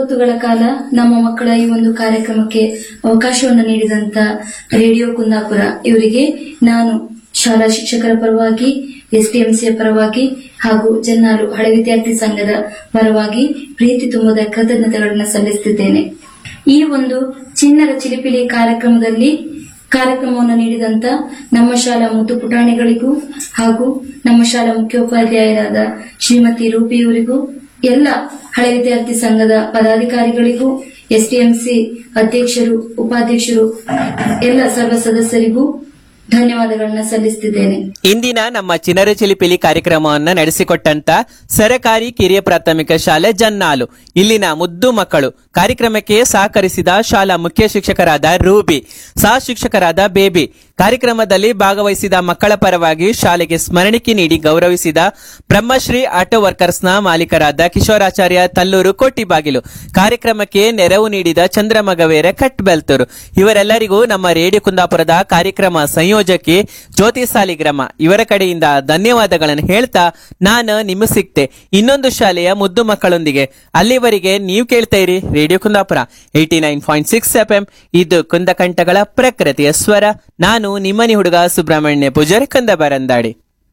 ಹೊತ್ತುಗಳ ಕಾಲ ನಮ್ಮ ಮಕ್ಕಳ ಈ ಒಂದು ಕಾರ್ಯಕ್ರಮಕ್ಕೆ ಅವಕಾಶವನ್ನು ನೀಡಿದಂತ ರೇಡಿಯೋ ಕುಂದಾಪುರ ಇವರಿಗೆ ನಾನು ಶಾಲಾ ಶಿಕ್ಷಕರ ಪರವಾಗಿ ಎಸ್ಡಿಎಂಸಿಯ ಪರವಾಗಿ ಹಾಗೂ ಜನ್ನಾರು ಹಳೆ ವಿದ್ಯಾರ್ಥಿ ಸಂಘದ ಪರವಾಗಿ ಪ್ರೀತಿ ತುಂಬದ ಕೃತಜ್ಞತೆಗಳನ್ನು ಸಲ್ಲಿಸುತ್ತಿದ್ದೇನೆ ಈ ಒಂದು ಚಿನ್ನರ ಚಿಲಿಪಿಲಿ ಕಾರ್ಯಕ್ರಮದಲ್ಲಿ ಕಾರ್ಯಕ್ರಮವನ್ನು ನೀಡಿದಂತ ನಮ್ಮ ಶಾಲಾ ಮುದ್ದು ಪುಟಾಣಿಗಳಿಗೂ ಹಾಗೂ ನಮ್ಮ ಶಾಲಾ ಮುಖ್ಯೋಪಾಧ್ಯಾಯರಾದ ಶ್ರೀಮತಿ ರೂಪಿಯವರಿಗೂ ಎಲ್ಲ ಹಳೆ ವಿದ್ಯಾರ್ಥಿ ಸಂಘದ ಪದಾಧಿಕಾರಿಗಳಿಗೂ ಎಸ್ಡಿಎಂಸಿ ಅಧ್ಯಕ್ಷರು ಉಪಾಧ್ಯಕ್ಷರು ಎಲ್ಲ ಸರ್ವ ಸದಸ್ಯರಿಗೂ ಧನ್ಯವಾದಗಳನ್ನ ಸಲ್ಲಿಸುತ್ತಿದ್ದೇನೆ ಇಂದಿನ ನಮ್ಮ ಚಿನ್ನರ ಚಿಲಿಪಿಲಿ ಕಾರ್ಯಕ್ರಮವನ್ನು ನಡೆಸಿಕೊಟ್ಟಂತ ಸರಕಾರಿ ಕಿರಿಯ ಪ್ರಾಥಮಿಕ ಶಾಲೆ ಜನ್ನಾಲು ಇಲ್ಲಿನ ಮುದ್ದು ಮಕ್ಕಳು ಕಾರ್ಯಕ್ರಮಕ್ಕೆ ಸಹಕರಿಸಿದ ಶಾಲಾ ಮುಖ್ಯ ಶಿಕ್ಷಕರಾದ ರೂಬಿ ಸಹ ಶಿಕ್ಷಕರಾದ ಬೇಬಿ ಕಾರ್ಯಕ್ರಮದಲ್ಲಿ ಭಾಗವಹಿಸಿದ ಮಕ್ಕಳ ಪರವಾಗಿ ಶಾಲೆಗೆ ಸ್ಮರಣಿಕೆ ನೀಡಿ ಗೌರವಿಸಿದ ಬ್ರಹ್ಮಶ್ರೀ ಆಟೋ ವರ್ಕರ್ಸ್ನ ಮಾಲೀಕರಾದ ಕಿಶೋರಾಚಾರ್ಯ ತಲ್ಲೂರು ಕೋಟಿಬಾಗಿಲು ಕಾರ್ಯಕ್ರಮಕ್ಕೆ ನೆರವು ನೀಡಿದ ಚಂದ್ರಮಗವೇರ ಕಟ್ಬೆಲ್ತೂರು ಇವರೆಲ್ಲರಿಗೂ ನಮ್ಮ ರೇಡಿಯೋ ಕುಂದಾಪುರದ ಕಾರ್ಯಕ್ರಮ ಸಂಯೋಜಕಿ ಜ್ಯೋತಿ ಸಾಲಿಗ್ರಾಮ ಇವರ ಕಡೆಯಿಂದ ಧನ್ಯವಾದಗಳನ್ನು ಹೇಳ್ತಾ ನಾನು ನಿಮ್ಮ ಸಿಕ್ತೆ ಇನ್ನೊಂದು ಶಾಲೆಯ ಮುದ್ದು ಮಕ್ಕಳೊಂದಿಗೆ ಅಲ್ಲಿವರೆಗೆ ನೀವು ಕೇಳ್ತಾ ಇರಿ radio Kundapura eighty nine point six F M ಇದು ಕುಂದಕಂಠಗಳ ಪ್ರಕೃತಿಯ ಸ್ವರ ನಾನು ನಿಮ್ಮನಿ ಹುಡುಗ ಸುಬ್ರಹ್ಮಣ್ಯ ಪೂಜಾರಿ ಕಂದಬರಂದಾಡಿ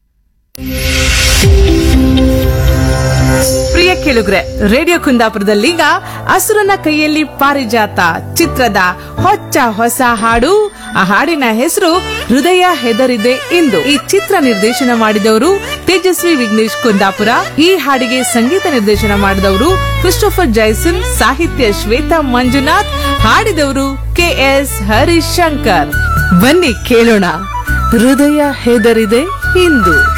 ಪ್ರಿಯ ಕೇಳುಗ್ರೆ ರೇಡಿಯೋ ಕುಂದಾಪುರದಲ್ಲೀಗ ಅಸುರನ ಕೈಯಲ್ಲಿ ಪಾರಿಜಾತ ಚಿತ್ರದ ಹೊಚ್ಚ ಹೊಸ ಹಾಡು ಆ ಹಾಡಿನ ಹೆಸರು ಹೃದಯ ಹೆದರಿದೆ ಇಂದು ಈ ಚಿತ್ರ ನಿರ್ದೇಶನ ಮಾಡಿದವರು ತೇಜಸ್ವಿ ವಿಘ್ನೇಶ್ ಕುಂದಾಪುರ ಈ ಹಾಡಿಗೆ ಸಂಗೀತ ನಿರ್ದೇಶನ ಮಾಡಿದವರು ಕ್ರಿಸ್ಟೋಫರ್ ಜೈಸನ್ ಸಾಹಿತ್ಯ ಶ್ವೇತಾ ಮಂಜುನಾಥ್ ಹಾಡಿದವರು ಕೆ ಎಸ್ ಹರಿಶಂಕರ್ ಬನ್ನಿ ಕೇಳೋಣ ಹೃದಯ ಹೆದರಿದೆ ಇಂದು